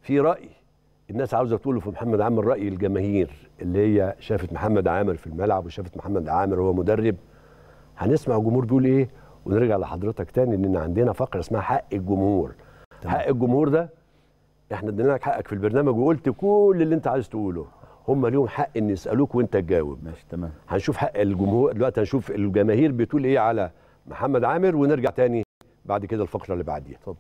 في راي الناس عاوزه تقوله في محمد عامر راي الجماهير اللي هي شافت محمد عامر في الملعب وشافت محمد عامر وهو مدرب هنسمع الجمهور بيقول ايه ونرجع لحضرتك تاني ان عندنا فقره اسمها حق الجمهور تمام. حق الجمهور ده احنا ادينا لك حقك في البرنامج وقلت كل اللي انت عايز تقوله هم ليهم حق ان يسالوك وانت تجاوب ماشي تمام هنشوف حق الجمهور دلوقتي هنشوف الجماهير بتقول ايه على محمد عامر ونرجع تاني بعد كده الفقره اللي بعديها اتفضل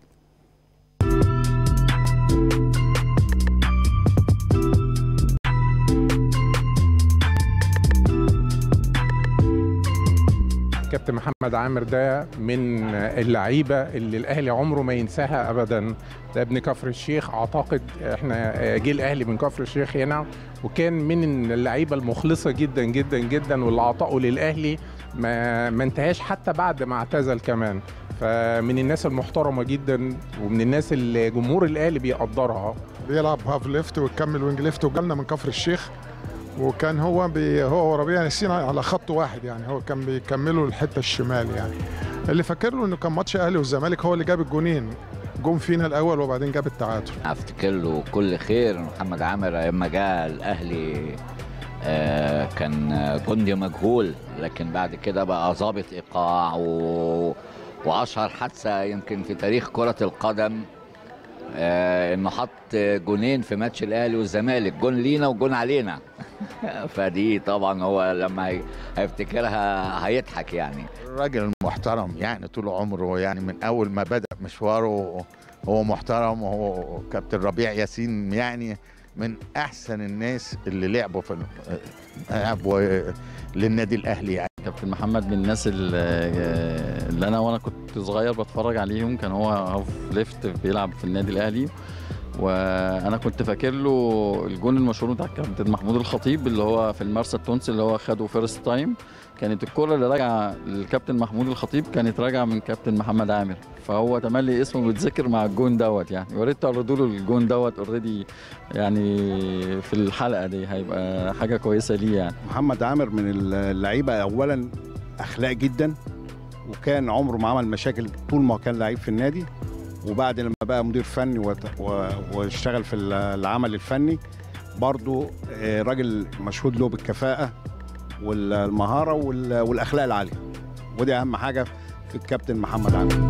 كابتن محمد عامر ده من اللعيبه اللي الاهلي عمره ما ينساها ابدا ده ابن كفر الشيخ اعتقد احنا جه الاهلي من كفر الشيخ هنا وكان من اللعيبه المخلصه جدا جدا جدا واللي عطائه للاهلي ما ما انتهاش حتى بعد ما اعتزل كمان فمن الناس المحترمه جدا ومن الناس اللي جمهور الاهلي بيقدرها بيلعب هاف ليفت ويكمل وينج ليفت وجالنا من كفر الشيخ وكان هو بي هو وربيع ياسين على خط واحد يعني هو كان بيكملوا الحته الشمال يعني اللي فاكر له انه كان ماتش اهلي والزمالك هو اللي جاب الجونين جون فينا الاول وبعدين جاب التعادل افتكر له كل خير محمد عامر لما جاء الاهلي آه، كان جندي مجهول لكن بعد كده بقى ضابط ايقاع و... واشهر حادثه يمكن في تاريخ كره القدم آه، انه حط جونين في ماتش الاهلي والزمالك جون لينا وجون علينا فدي طبعا هو لما هي- هيفتكرها هيضحك يعني الراجل محترم يعني طول عمره يعني من اول ما بدا مشواره هو محترم وهو كابتن ربيع ياسين يعني من احسن الناس اللي لعبوا في ال- لعبوا للنادي الاهلي يعني كابتن محمد من الناس اللي, اللي انا وانا كنت صغير بتفرج عليهم كان هو هاف ليفت بيلعب في النادي الاهلي وانا كنت فاكر له الجون المشهور بتاع كابتن محمود الخطيب اللي هو في المرسى التونسي اللي هو خده فيرست تايم كانت الكرة اللي راجعه للكابتن محمود الخطيب كانت راجعه من كابتن محمد عامر فهو تملي اسمه بيتذكر مع الجون دوت يعني يا ريت تعرضوا له الجون دوت اوريدي يعني في الحلقه دي هيبقى حاجه كويسه ليه يعني محمد عامر من اللعيبه اولا اخلاق جدا وكان عمره ما عمل مشاكل طول ما كان لعيب في النادي وبعد لما بقى مدير فني وت- و- واشتغل في ال- العمل الفني برضو آه، راجل مشهود له بالكفاءه والمهاره وال- والاخلاق العاليه ودي اهم حاجه في الكابتن محمد عامر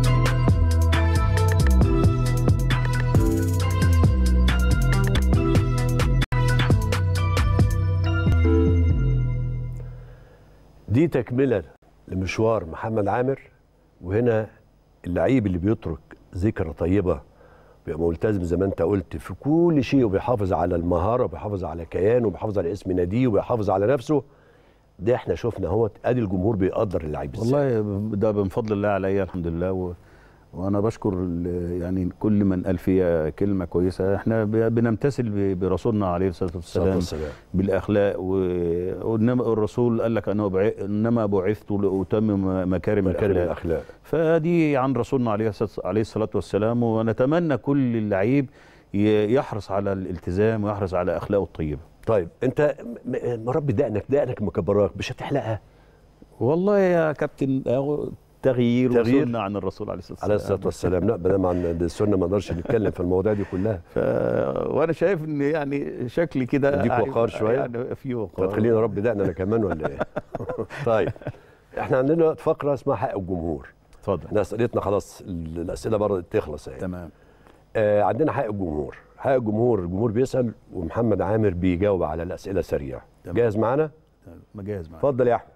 دي تكمله لمشوار محمد عامر وهنا اللعيب اللي بيترك ذكرى طيبه بيبقى ملتزم زي ما انت قلت في كل شيء وبيحافظ على المهاره وبيحافظ على كيانه وبيحافظ على اسم ناديه وبيحافظ على نفسه ده احنا شفنا اهوت ادي الجمهور بيقدر اللعيب ازاي والله ده من فضل الله عليا الحمد لله و... وانا بشكر ال- يعني كل من قال فيها كلمه كويسه احنا ب- بنمتثل ب- برسولنا عليه الصلاه والسلام والسلام بالاخلاق و... وانما الرسول قال لك انه بع... انما بعثت لاتمم مكارم, مكارم الاخلاق الاخلاق فدي عن رسولنا عليه الصلاة- عليه الصلاه والسلام ونتمنى كل اللعيب ي- يحرص على الالتزام ويحرص على اخلاقه الطيبه طيب انت م- م- مربي دقنك دقنك مكبراك مش هتحلقها والله يا كابتن أهو تغيير, تغيير. وسنة عن الرسول عليه الصلاه عليه والسلام الصلاه والسلام لا ما دام عن السنه ما نقدرش نتكلم في المواضيع دي كلها ف... وانا شايف ان يعني شكلي كده يديك يعني- وقار شوية؟ يعني في وقار طب خلينا ربي دقنا انا كمان ولا ايه طيب احنا عندنا فقره اسمها حق الجمهور اتفضل احنا اسئلتنا خلاص ال- الاسئله بره تخلص اهي تمام آه عندنا حق الجمهور حق الجمهور الجمهور بيسال ومحمد عامر بيجاوب على الاسئله سريع تمام. جاهز معانا مجاز معاك اتفضل يا احمد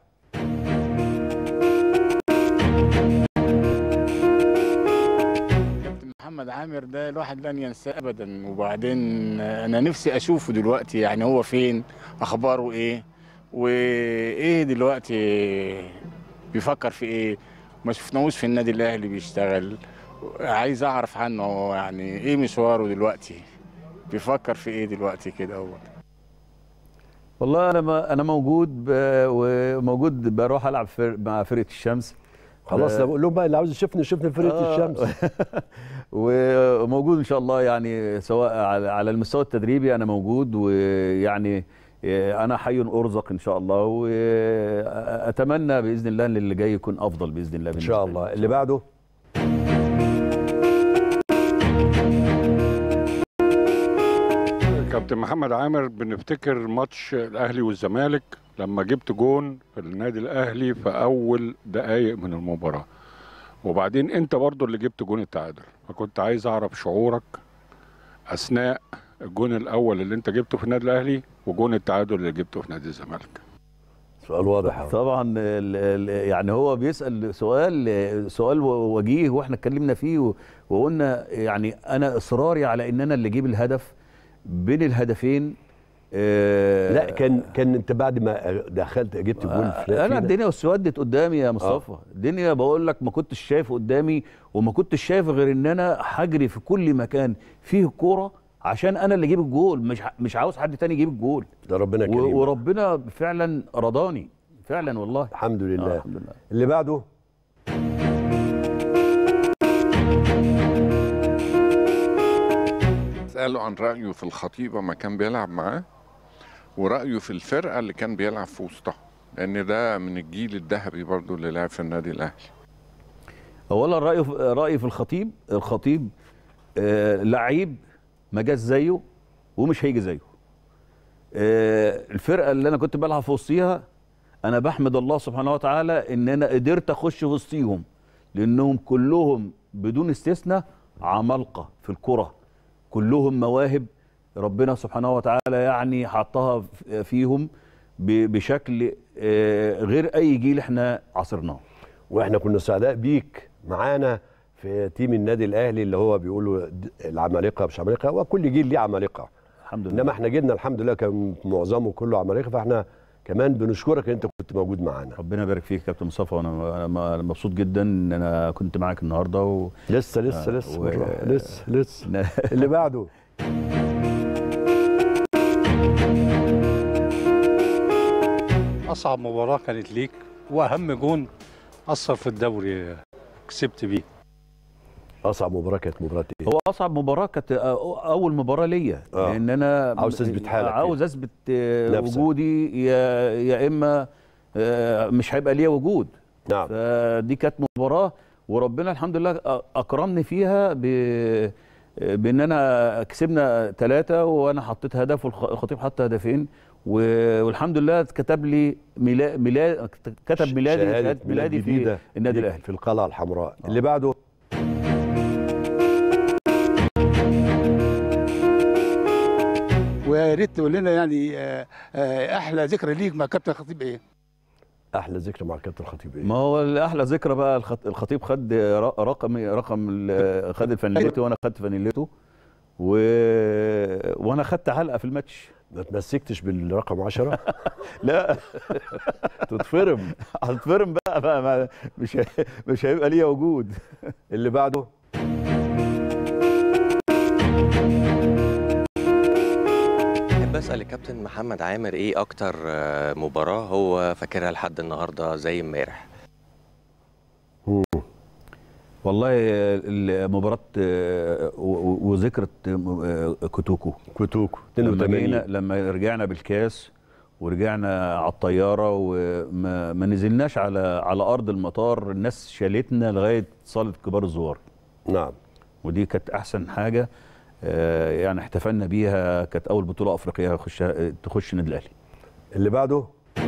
كابتن محمد عامر ده الواحد لن ينساه ابدا وبعدين انا نفسي اشوفه دلوقتي يعني هو فين اخباره ايه وايه دلوقتي بيفكر في ايه ما شفناهوش في النادي الاهلي بيشتغل عايز اعرف عنه يعني ايه مشواره دلوقتي بيفكر في ايه دلوقتي كده هو والله انا ما انا موجود ب... وموجود بروح العب فر... مع فرقه الشمس خلاص ف- بقول لهم بقى اللي عاوز يشوفني يشوفني في فرقه آه. الشمس وموجود ان شاء الله يعني سواء على على المستوى التدريبي انا موجود ويعني انا حي ارزق ان شاء الله واتمنى باذن الله ان اللي جاي يكون افضل باذن الله ان شاء بالنسبة لي. الله اللي بعده كابتن محمد عامر بنفتكر ماتش الاهلي والزمالك لما جبت جون في النادي الاهلي في اول دقائق من المباراه وبعدين انت برضو اللي جبت جون التعادل فكنت عايز اعرف شعورك اثناء الجون الاول اللي انت جبته في النادي الاهلي وجون التعادل اللي جبته في نادي الزمالك سؤال واضح أوي. طبعا ال- ال- يعني هو بيسال سؤال سؤال وجيه واحنا اتكلمنا فيه و- وقلنا يعني انا اصراري على ان انا اللي اجيب الهدف بين الهدفين آه، لا كان كان انت بعد ما دخلت جبت جول في انا فينا. الدنيا اسودت قدامي يا مصطفى الدنيا بقول لك ما كنتش شايف قدامي وما كنتش شايف غير ان انا هجري في كل مكان فيه كوره عشان انا اللي اجيب الجول مش ع- مش عاوز حد تاني يجيب الجول ده ربنا كريم و- وربنا فعلا رضاني فعلا والله الحمد لله آه، الحمد لله اللي بعده سأله عن رأيه في الخطيبة ما كان بيلعب معاه ورأيه في الفرقة اللي كان بيلعب في وسطها لأن ده من الجيل الذهبي برضو اللي لعب في النادي الأهلي اولا رايي في رايي في الخطيب الخطيب آه لعيب ما جاش زيه ومش هيجي زيه آه الفرقه اللي انا كنت بلعب في وسطيها انا بحمد الله سبحانه وتعالى ان انا قدرت اخش وسطيهم لانهم كلهم بدون استثناء عمالقه في الكره كلهم مواهب ربنا سبحانه وتعالى يعني حطها في- فيهم ب- بشكل آه، غير اي جيل احنا عاصرناه واحنا كنا سعداء بيك معانا في تيم النادي الاهلي اللي هو بيقولوا د- العمالقه مش عمالقه وكل جيل ليه عمالقه الحمد لله انما احنا جيلنا الحمد لله كان معظمه كله عمالقه فاحنا كمان بنشكرك ان انت كنت موجود معانا ربنا يبارك فيك يا كابتن مصطفى وانا أنا مبسوط جدا ان انا كنت معاك النهارده و... لسه لسه آه، لسه و- بالراحة، لسه لسه اللي بعده أصعب مباراة كانت ليك وأهم جون أثر في الدوري كسبت بيه اصعب مباراه كانت مباراه ايه؟ هو اصعب مباراه كانت أ- اول مباراه ليا آه. لان انا عاوز تثبت حالك عاوز اثبت آه، نفسك. وجودي يا يا اما آه، مش هيبقى ليا وجود نعم فدي كانت مباراه وربنا الحمد لله أ- اكرمني فيها ب بان انا كسبنا ثلاثه وانا حطيت هدف والخطيب حط هدفين و- والحمد لله كتب لي ميلاد ميلاد كتب ميلادي شهادة شهاده ميلادي في جديدة النادي ليك الاهلي في القلعه الحمراء اللي بعده ويا ريت تقول لنا يعني آه، آه، احلى ذكرى ليك مع كابتن خطيب ايه؟ احلى ذكرى مع الكابتن الخطيب ايه؟ ما هو الاحلى ذكرى بقى الخط- الخطيب خد ر- رقم رقم ال- خد فانيلته وانا خدت فانيلته و... وانا خدت علقه في الماتش ما تمسكتش بالرقم 10 لا تتفرم هتفرم بقى, بقى ما مش هي- مش هيبقى ليا وجود اللي بعده احب اسال الكابتن محمد عامر ايه اكتر آه، مباراه هو فاكرها لحد النهارده زي امبارح والله ال- مباراة آه، و- و- وذكرى آه، كوتوكو كوتوكو لما 82 جينا لما رجعنا بالكاس ورجعنا على الطيارة وما ما نزلناش على على أرض المطار الناس شالتنا لغاية صالة كبار الزوار نعم ودي كانت أحسن حاجة آه، يعني احتفلنا بيها كانت أول بطولة أفريقية تخش تخش النادي الأهلي اللي بعده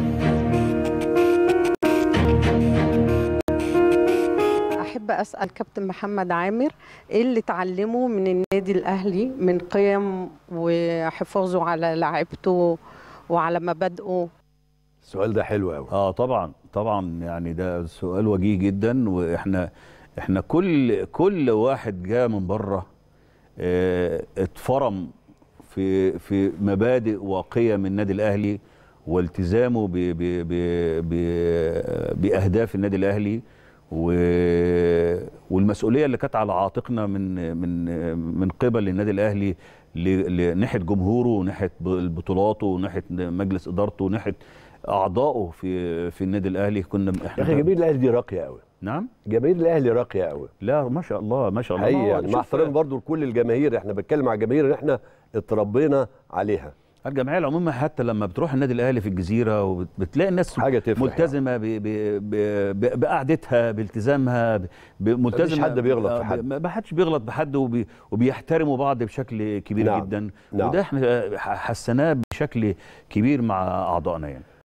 أحب أسأل كابتن محمد عامر إيه اللي اتعلمه من النادي الأهلي من قيم وحفاظه على لعيبته وعلى مبادئه السؤال ده حلو قوي اه طبعا طبعا يعني ده سؤال وجيه جدا واحنا احنا كل كل واحد جاء من بره اه اتفرم في في مبادئ وقيم النادي الاهلي والتزامه ب ب ب ب باهداف النادي الاهلي و- والمسؤوليه اللي كانت على عاتقنا من من من قبل النادي الاهلي ل- لناحيه جمهوره وناحيه بطولاته وناحيه مجلس ادارته وناحيه اعضائه في في النادي الاهلي كنا يا احنا اخي جماهير الاهلي دي راقيه قوي نعم جماهير الاهلي راقيه قوي لا ما شاء الله ما شاء الله حقيقي ما هو يعني مع شوف- احترامي برضو لكل الجماهير احنا بنتكلم على الجماهير اللي احنا اتربينا عليها الجمعيه العموميه حتى لما بتروح النادي الاهلي في الجزيره وبتلاقي الناس حاجه تفرح ملتزمه ب- ب- ب- ب- بقعدتها بالتزامها ب- ب- ملتزمه حد بيغلط في آه، حد. ما حدش بيغلط بحد وبي وبيحترموا بعض بشكل كبير نعم. جدا نعم. وده احنا حسناه بشكل كبير مع اعضائنا يعني